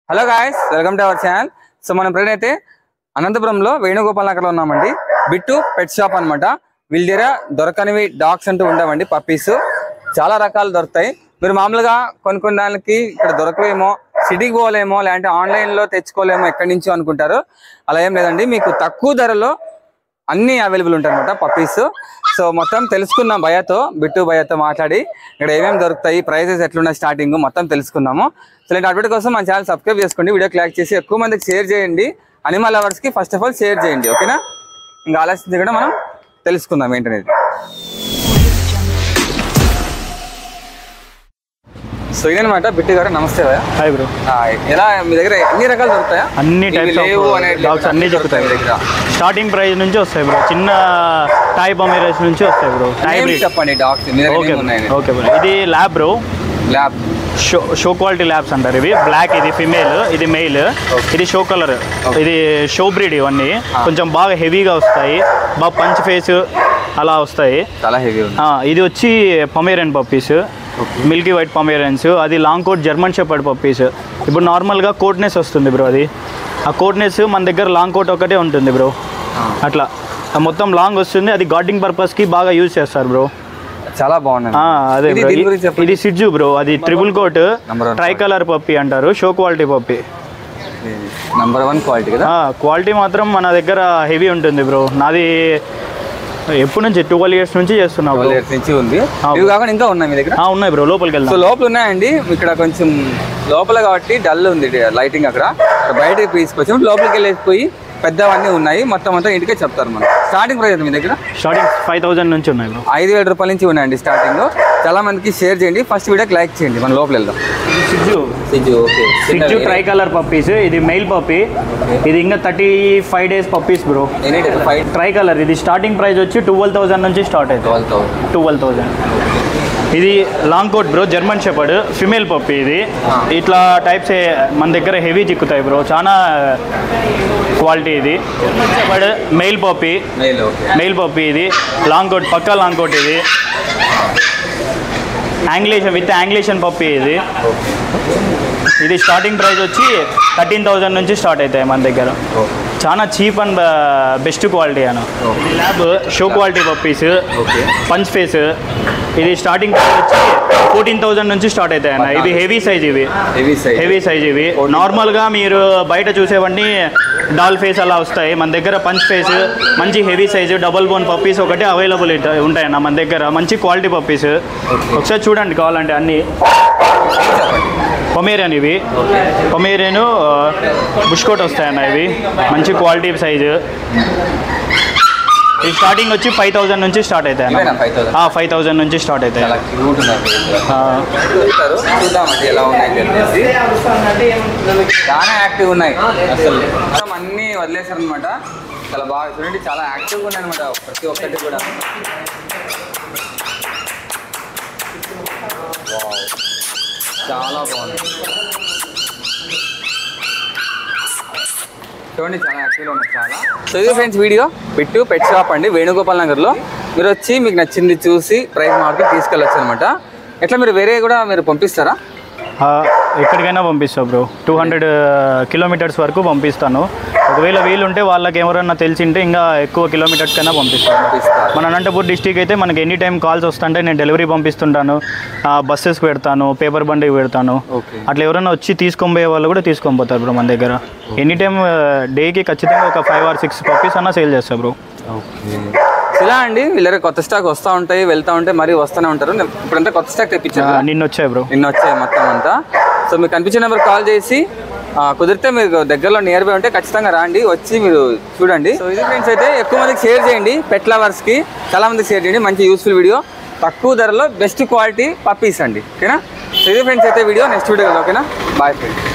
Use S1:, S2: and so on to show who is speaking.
S1: Hello guys welcome to our channel so మనం ఇప్పుడు అయితే అనంతపురంలో వేణుగోపాల్ నగర్లో ఉన్నామండి బిట్టు పెట్ షాప్ అన్నమాట వీళ్ళ దగ్గర దొరకనివి డాగ్స్ అంటూ ఉండవండి పప్పీస్ చాలా రకాలు దొరుకుతాయి మీరు మామూలుగా కొన్ని కొన్ని దానికి ఇక్కడ దొరకవేమో సిటీకి పోలేమో లేదంటే ఆన్లైన్ లో తెచ్చుకోలేమో ఎక్కడి నుంచో అనుకుంటారు అలా ఏం లేదండి మీకు తక్కువ ధరలో అన్ని అవైలబుల్ ఉంటాయి అనమాట పప్పీస్ సో మొత్తం తెలుసుకుందాం భయతో బిట్టు భయతో మాట్లాడి ఇక్కడ ఏమేమి దొరుకుతాయి ప్రైజెస్ ఎట్లున్నాయి స్టార్టింగ్ మొత్తం తెలుసుకుందాము సో ఇలాంటి అప్డేట్ కోసం మన ఛానల్ సబ్స్క్రైబ్ చేసుకోండి వీడియో క్లాక్ చేసి ఎక్కువ మందికి షేర్ చేయండి అనిమల్ లవర్స్ కి ఫస్ట్ ఆఫ్ ఆల్ షేర్ చేయండి ఓకేనా ఇంకా ఆలోచించి కూడా మనం తెలుసుకుందాం ఏంటనేది సో ఇదనమాట బిట్టు గారు నమస్తే భయ్యా.
S2: హాయ్ బ్రో
S1: ఆ, ఎలా మీ దగ్గర ఎన్ని రకాలు దొరుకుతాయా
S2: అన్ని
S1: ఇవి
S2: టైప్స్
S1: లేవు
S2: ఆఫ్
S1: అనే
S2: డాగ్స్ అన్ని
S1: దొరుకుతాయి
S2: దొరుకుతాయి
S1: మీ దగ్గర
S2: స్టార్టింగ్ ప్రైస్ నుంచి వస్తాయి బ్రో చిన్న టాయ్ పమేరస్ నుంచి వస్తాయి బ్రో టాయ్
S1: Names
S2: బ్రీడ్
S1: చెప్పండి డాగ్స్ మీ దగ్గర
S2: ఓకే
S1: ఏమేమి ఉన్నాయి
S2: ఓకే బ్రో ఇది lab bro
S1: lab
S2: show show quality labs అంటారు ఇవి బ్లాక్ ఇది ఫిమేల్ ఇది మెయిల్ ఇది షో కలర్ ఇది షో బ్రీడ్ ఇవన్నీ కొంచెం బాగా హెవీగా వస్తాయి బాగా పంచ్ ఫేస్ అలా వస్తాయి
S1: చాలా హెవీ ఉంది
S2: ఆ, ఇది వచ్చి Pomeranian puppies milky white Pomeranians అది long coat German shepherd puppies ఇప్పుడు నార్మల్గా కోట్నెస్ వస్తుంది బ్రో అది ఆ కోట్నెస్ మన దగ్గర లాంగ్ కోట్ ఒకటే ఉంటుంది బ్రో అట్లా ఆ మొత్తం లాంగ్ వస్తుంది అది గార్డింగ్ పర్పస్కి బాగా యూజ్ చేస్తారు బ్రో
S1: చాలా బాగున్నాయి
S2: ఆ, అదే
S1: ఇది
S2: బ్రో
S1: దీని గురించి చెప్పండి.
S2: ఇది సిడ్జు బ్రో అది triple coat
S1: Number one
S2: tri colour puppy అంటారు show quality puppy
S1: number one quality కదా
S2: క్వాలిటీ మాత్రం మన దగ్గర హెవీ ఉంటుంది బ్రో నాది ఎప్పటి నుంచి ట్వెల్వ్ ఇయర్స్ నుంచి చేస్తున్నా బ్రో
S1: ట్వెల్వ్ ఇయర్స్ నుంచి ఉంది
S2: ఆ.
S1: ఇవి కాకుండా ఇంకా ఉన్నాయి మీ దగ్గర
S2: ఆ, ఉన్నాయి బ్రో లోపలికి
S1: సో
S2: వెళ్దాం
S1: లోపల ఉన్నాయండి ఇక్కడ కొంచెం లోపల కాబట్టి డల్ ఉంది లైటింగ్ అక్కడ ఇక్కడ బయటకి తీసుకొచ్చాం లోపలికి వెళ్ళిపోయి పెద్దవన్నీ ఉన్నాయి మొత్తం అంతా ఇంటికే చెప్తారు మనం స్టార్టింగ్ ప్రైస్ మీ దగ్గర
S2: స్టార్టింగ్ ఫైవ్ థౌజండ్ నుంచి ఉన్నాయి బ్రో
S1: ఐదు వేల రూపాయల నుంచి ఉన్నాయండి స్టార్టింగ్ చాలా మందికి షేర్ చేయండి ఫస్ట్ వీడియోకి లైక్ చేయండి మనం లోపల వెళ్దాం
S2: సిడ్జు
S1: సిజ్జు okay
S2: shih tzu tri colour puppies ఇది మెయిల్ పప్పీ ఇది ఇంకా thirty five days puppies bro
S1: five
S2: tri colour ఇది స్టార్టింగ్ ప్రైస్ వచ్చి ట్వెల్వ్ థౌసండ్ నుంచి స్టార్ట్ అవుతుంది
S1: ట్వెల్వ్ థౌసండ్
S2: ట్వెల్వ్ థౌసండ్ ఇది long coat bro German shepherd female puppy ఇది ఇట్లా టైప్స్ మన దగ్గర హెవీ చిక్కుతాయి బ్రో చాలా క్వాలిటీ ఇది shepherd male puppy
S1: male okay
S2: male puppy ఇది లాంగ్ కోట్ పక్కా లాంగ్ కోట్ ఇది యాంగ్లేషన్ విత్ యాంగ్లేషన్ పప్పి ఇది ఇది స్టార్టింగ్ ప్రైస్ వచ్చి థర్టీన్ థౌజండ్ నుంచి స్టార్ట్ అవుతాయి మన దగ్గర చాలా చీప్ అండ్ బెస్ట్ క్వాలిటీ అను lab show quality puppies
S1: okay
S2: punch face ఇది స్టార్టింగ్ ప్రైస్ వచ్చి ఫోర్టీన్ థౌజండ్ నుంచి స్టార్ట్ అవుతాయి అన్న ఇవి హెవీ సైజ్ ఇవి
S1: హెవీ సైజ్
S2: హెవీ సైజ్ ఇవి నార్మల్గా మీరు బయట చూసేవన్నీ డాల్ ఫేస్ అలా వస్తాయి మన దగ్గర పంచ్ ఫేస్ మంచి heavy size double bone puppies ఒకటి అవైలబుల్ ఉంటాయన్న మన దగ్గర మంచి క్వాలిటీ పప్పీస్ ఒకసారి చూడండి కావాలంటే అన్నీ పొమేరియన్ ఇవి పొమేరియన్ బుష్కోట్ వస్తాయన్న ఇవి మంచి క్వాలిటీ సైజు ఈ స్టార్టింగ్ వచ్చి ఫైవ్ థౌజండ్ నుంచి స్టార్ట్ అవుతాయి
S1: ఇవేనా ఫైవ్ థౌసండ్
S2: ఫైవ్ థౌజండ్ నుంచి స్టార్ట్ అవుతాయి
S1: చాలా క్యూట్ ఉన్నారు
S2: ఆ,
S1: చూస్తారు చూద్దామండి ఎలా ఉన్నాయి తెలిసి చాలా యాక్టివ్ ఉన్నాయి అసలు మొత్తం అన్ని వదిలేశారు అనమాట చాలా బాగా చూడండి చాలా యాక్టివ్గా ఉన్నాయి అనమాట ప్రతి ఒక్కటి కూడా Wow. చాలా బాగుంది చూడండి చాలా యాక్టివ్గా ఉన్నాయి చాలా సో ఇది ఫ్రెండ్స్ వీడియో పెట్టు పెట్ షాప్ అండి వేణుగోపాల్ నగర్లో మీరు వచ్చి మీకు నచ్చింది చూసి ప్రైస్ మార్కెట్ తీసుకెళ్ళొచ్చు అనమాట ఎట్లా మీరు వేరే కూడా మీరు పంపిస్తారా
S2: ఆ, ఎక్కడికైనా పంపిస్తా బ్రో టూ హండ్రెడ్ కిలోమీటర్స్ వరకు పంపిస్తాను ఒకవేళ వీలుంటే వాళ్ళకి ఎవరన్నా తెలిసింటే ఇంకా ఎక్కువ కిలోమీటర్స్ కైనా పంపిస్తాను
S1: పంపిస్తారు
S2: మన అనంతపూర్ డిస్టిక్ అయితే మనకి ఎనీ టైం కాల్స్ వస్తుంటే నేను డెలివరీ పంపిస్తుంటాను బస్సెస్కి పెడతాను పేపర్ బండికి పెడతాను
S1: ఓకే
S2: అట్లా ఎవరైనా వచ్చి తీసుకొని పోయే వాళ్ళు కూడా తీసుకొని పోతారు బ్రో మన దగ్గర ఎనీ టైం డేకి ఖచ్చితంగా ఒక ఫైవ్ ఆర్ సిక్స్ పప్పీస్ అన్నా సేల్ చేస్తా బ్రో
S1: ఓకే ఇలా అండి వీళ్ళ కొత్త స్టాక్ వస్తూ ఉంటాయి వెళ్తూ ఉంటాయి మరీ వస్తూనే ఉంటారు నేను ఇప్పుడంతా కొత్త స్టాక్ తెప్పించాను కదా.
S2: నిన్న వచ్చాయి బ్రో
S1: నిన్న వచ్చాయి మొత్తం అంతా సో మీకు కనిపించిన నెంబర్ కాల్ చేసి ఆ, కుదిరితే మీరు దగ్గరలో నియర్ బై ఉంటే ఖచ్చితంగా రండి వచ్చి మీరు చూడండి సో ఇది ఫ్రెండ్స్ అయితే ఎక్కువ మందికి షేర్ చేయండి పెట్ లవర్స్కి చాలా మందికి షేర్ చేయండి మంచి యూస్ఫుల్ వీడియో తక్కువ ధరలో బెస్ట్ క్వాలిటీ పప్పీస్ అండి ఓకేనా సో ఇది ఫ్రెండ్స్ అయితే వీడియో నెక్స్ట్ వీడియో ఓకేనా బాయ్ ఫ్రెండ్స్